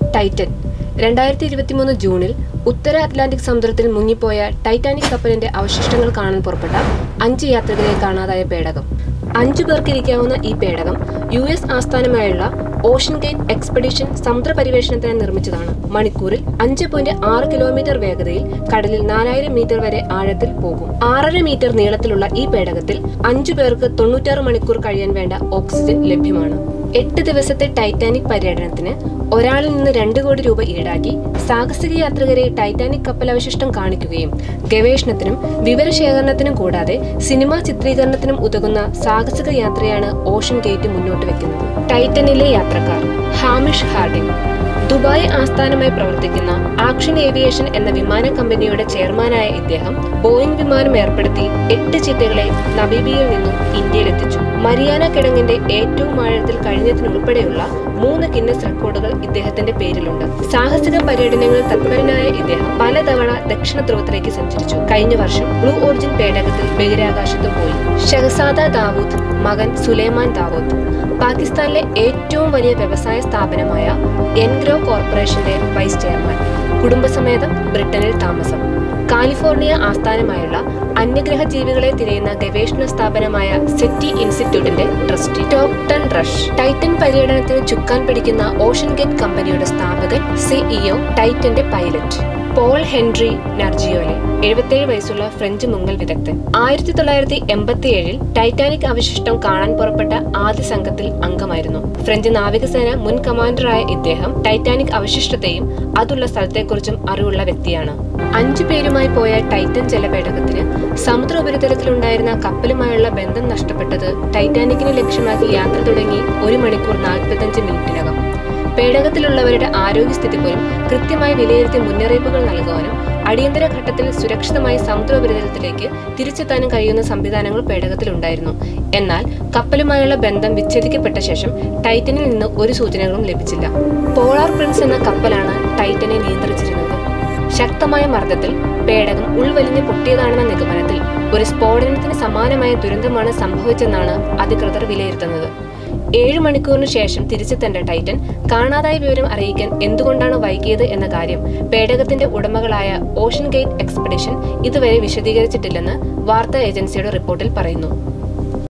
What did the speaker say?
Titan രണ്ടായിരത്തി ഇരുപത്തിമൂന്ന് ജൂണിൽ ഉത്തര അറ്റ്ലാന്റിക് സമുദ്രത്തിൽ മുങ്ങിപ്പോയ ടൈറ്റാനിക് കപ്പലിന്റെ അവശിഷ്ടങ്ങൾ കാണാൻ പുറപ്പെട്ട അഞ്ച് യാത്രികരെ കാണാതായ പേടകം അഞ്ചു പേർക്ക് ഇരിക്കാവുന്ന ഈ പേടകം യു എസ് ആസ്ഥാനമായുള്ള ഓഷൻ ഗേറ്റ് എക്സ്പെഡിഷൻ സമുദ്ര പരിവേഷണത്തിനായി നിർമ്മിച്ചതാണ് മണിക്കൂറിൽ അഞ്ച് പോയിന്റ് ആറ് കിലോമീറ്റർ വേഗതയിൽ കടലിൽ നാലായിരം മീറ്റർ വരെ ആഴത്തിൽ പോകും ആറര മീറ്റർ നീളത്തിലുള്ള ഈ പേടകത്തിൽ അഞ്ചു പേർക്ക് തൊണ്ണൂറ്റാറ് മണിക്കൂർ കഴിയാൻ വേണ്ട ഓക്സിജൻ ലഭ്യമാണ് എട്ട് ദിവസത്തെ ടൈറ്റാനിക് പര്യടനത്തിന് ഒരാളിൽ നിന്ന് രണ്ട് കോടി രൂപ ഈടാക്കി സാഹസിക യാത്രികരെ ടൈറ്റാനിക് കപ്പലവശിഷ്ടം കാണിക്കുകയും ഗവേഷണത്തിനും വിവരശേഖരണത്തിനും കൂടാതെ സിനിമാ ചിത്രീകരണത്തിനും ഉതകുന്ന സാഹസിക യാത്രയാണ് ഓഷൻ ഗേറ്റ് മുന്നോട്ട് വെക്കുന്നത് ടൈറ്റനിലെ യാത്രക്കാർ ഹാമിഷ് ഹാർഡിംഗ് ദുബായ് ആസ്ഥാനമായി പ്രവർത്തിക്കുന്ന ആക്ഷൻ ഏവിയേഷൻ എന്ന വിമാന കമ്പനിയുടെ ചെയർമാനായ ഇദ്ദേഹം ബോയിംഗ് വിമാനം ഏർപ്പെടുത്തി എട്ട് ചിത്തകളെ നബീബിയയിൽ നിന്നും ഇന്ത്യയിലെത്തിച്ചു മരിയാന കിടങ്ങിന്റെ ഏറ്റവും ആഴത്തിൽ കഴിഞ്ഞതിനുൾപ്പെടെയുള്ള മൂന്ന് ഗിന്നസ് റെക്കോർഡുകൾ ഇദ്ദേഹത്തിന്റെ പേരിലുണ്ട് സാഹസിക പര്യടനങ്ങളിൽ തത്പരനായ ഇദ്ദേഹം പലതവണ ദക്ഷിണ ധ്രുവത്തിലേക്ക് സഞ്ചരിച്ചു കഴിഞ്ഞ വർഷം ബ്ലൂ ഓറിജിൻ പേടകത്തിൽ ബഹിരാകാശത്ത് പോയി ഷഹസാദ ദാവൂദ് മകൻ സുലൈമാൻ ദാവൂദ് പാകിസ്ഥാനിലെ ഏറ്റവും വലിയ വ്യവസായ സ്ഥാപനമായ എൻഗ്രോ കോർപ്പറേഷന്റെ വൈസ് ചെയർമാൻ കുടുംബസമേതം ബ്രിട്ടനിൽ താമസം കാലിഫോർണിയ ആസ്ഥാനമായുള്ള അന്യഗ്രഹ ജീവികളെ തിരയുന്ന ഗവേഷണ സ്ഥാപനമായ സെറ്റി ഇൻസ്റ്റിറ്റ്യൂട്ടിന്റെ ട്രസ്റ്റി ടോപ്ടൺ റഷ് ടൈറ്റൻ പര്യടനത്തിന് ചുക്കാൻ പിടിക്കുന്ന ഓഷൻ ഗേറ്റ് കമ്പനിയുടെ സ്ഥാപകൻ സിഇഒ ടൈറ്റന്റെ പൈലറ്റ് പോൾ ഹെൻറി നർജിയോലെ എഴുപത്തേഴ് വയസ്സുള്ള ഫ്രഞ്ച് മുങ്ങൽ വിദഗ്ധൻ ആയിരത്തി തൊള്ളായിരത്തി എൺപത്തി ഏഴിൽ ടൈറ്റാനിക് അവശിഷ്ടം കാണാൻ പുറപ്പെട്ട ആദ്യ സംഘത്തിൽ അംഗമായിരുന്നു ഫ്രഞ്ച് നാവികസേന മുൻ കമാൻഡറായ ഇദ്ദേഹം ടൈറ്റാനിക് അവശിഷ്ടത്തെയും അതുള്ള സ്ഥലത്തെക്കുറിച്ചും അറിവുള്ള വ്യക്തിയാണ് അഞ്ചു പേരുമായി പോയ ടൈറ്റൻ ജലപേടകത്തിന് സമുദ്ര ഉപരിതലത്തിലുണ്ടായിരുന്ന കപ്പലുമായുള്ള ബന്ധം നഷ്ടപ്പെട്ടത് ടൈറ്റാനിക്കിനെ ലക്ഷ്യമാക്കി യാത്ര തുടങ്ങി ഒരു മണിക്കൂർ നാൽപ്പത്തഞ്ച് മിനിറ്റിനകം പേടകത്തിലുള്ളവരുടെ ആരോഗ്യസ്ഥിതി പോലും കൃത്യമായി വിലയിരുത്തി മുന്നറിയിപ്പുകൾ നൽകുവാനും അടിയന്തര ഘട്ടത്തിൽ സുരക്ഷിതമായി സമുദ്ര ഉപരിതലത്തിലേക്ക് തിരിച്ചെത്താനും കഴിയുന്ന സംവിധാനങ്ങൾ പേടകത്തിലുണ്ടായിരുന്നു എന്നാൽ കപ്പലുമായുള്ള ബന്ധം വിച്ഛേദിക്കപ്പെട്ട ശേഷം ടൈറ്റനിൽ നിന്ന് ഒരു സൂചനകളും ലഭിച്ചില്ല പോളാർ പ്രിൻസ് എന്ന കപ്പലാണ് ടൈറ്റനെ നിയന്ത്രിച്ചിരുന്നത് ശക്തമായ മർദ്ദത്തിൽ പേടകം ഉൾവലിഞ്ഞ് പൊട്ടിയതാണെന്ന നിഗമനത്തിൽ ഒരു സ്ഫോടനത്തിന് സമാനമായ ദുരന്തമാണ് സംഭവിച്ചെന്നാണ് അധികൃതർ വിലയിരുത്തുന്നത് ഏഴ് മണിക്കൂറിന് ശേഷം തിരിച്ചെത്തേണ്ട ടൈറ്റൻ കാണാതായ വിവരം അറിയിക്കാൻ എന്തുകൊണ്ടാണ് വൈകിയത് എന്ന കാര്യം പേടകത്തിന്റെ ഉടമകളായ ഓഷൻ ഗേറ്റ് എക്സ്പെഡിഷൻ ഇതുവരെ വിശദീകരിച്ചിട്ടില്ലെന്ന് വാർത്താ ഏജൻസിയുടെ റിപ്പോർട്ടിൽ പറയുന്നു